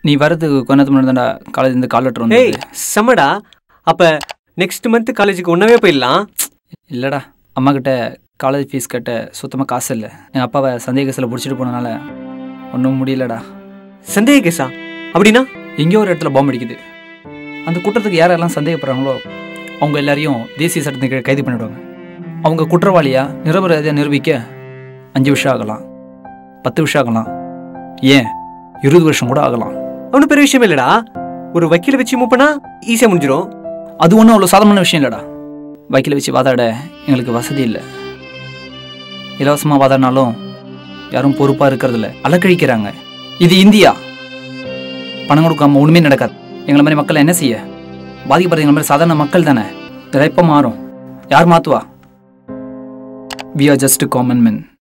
நீ வரதுக்கு கொஞ்ச நேரத்துக்கு முன்னாடி தான்டா காலேஜ் இருந்து கால் லெட்டர் ஏய் வந்து செம்மடா அப்ப நெக்ஸ்ட் மந்த் காலேஜுக்கு ஒன்னவே போயிடலாம் இல்லைடா அம்மா கிட்ட காலேஜ் ஃபீஸ் கட்ட சுத்தமாக காசு இல்லை எங்கள் அப்பாவை சந்தேக கேஸில் பிடிச்சிட்டு போனனால ஒன்றும் முடியலடா சந்தேக கேஸா அப்படின்னா எங்கேயோ ஒரு இடத்துல பாம்பு அடிக்குது அந்த குற்றத்துக்கு யாரெல்லாம் சந்தேகப்படுறாங்களோ அவங்க எல்லாரையும் தேசிய சட்டத்தின் கீழ் கைது பண்ணிவிடுவாங்க அவங்க குற்றவாளியா நிரபராதியாக நிரூபிக்க அஞ்சு வருஷம் ஆகலாம் பத்து வருஷம் ஆகலாம் ஏன் இருபது வருஷம் கூட ஆகலாம் ஒன்றும் பெரிய விஷயமே இல்லடா ஒரு வக்கீல வச்சு மூவ் பண்ணா ஈஸியாக முடிஞ்சிடும் அது ஒன்றும் அவ்வளோ சாதாரண விஷயம் இல்லைடா வக்கீல வச்சு வாதாட எங்களுக்கு வசதி இல்லை இலவசமாக வாதாடினாலும் யாரும் பொறுப்பாக இருக்கிறதில்ல அலக்கழிக்கிறாங்க இது இந்தியா பணம் கொடுக்காம ஒன்றுமே நடக்காது எங்களை மாதிரி மக்கள் என்ன செய்ய பாதிக்கப்படுற எங்களை மாதிரி சாதாரண மக்கள் தானே இதெல்லாம் எப்போ மாறும் யார் மாற்றுவா we are just common men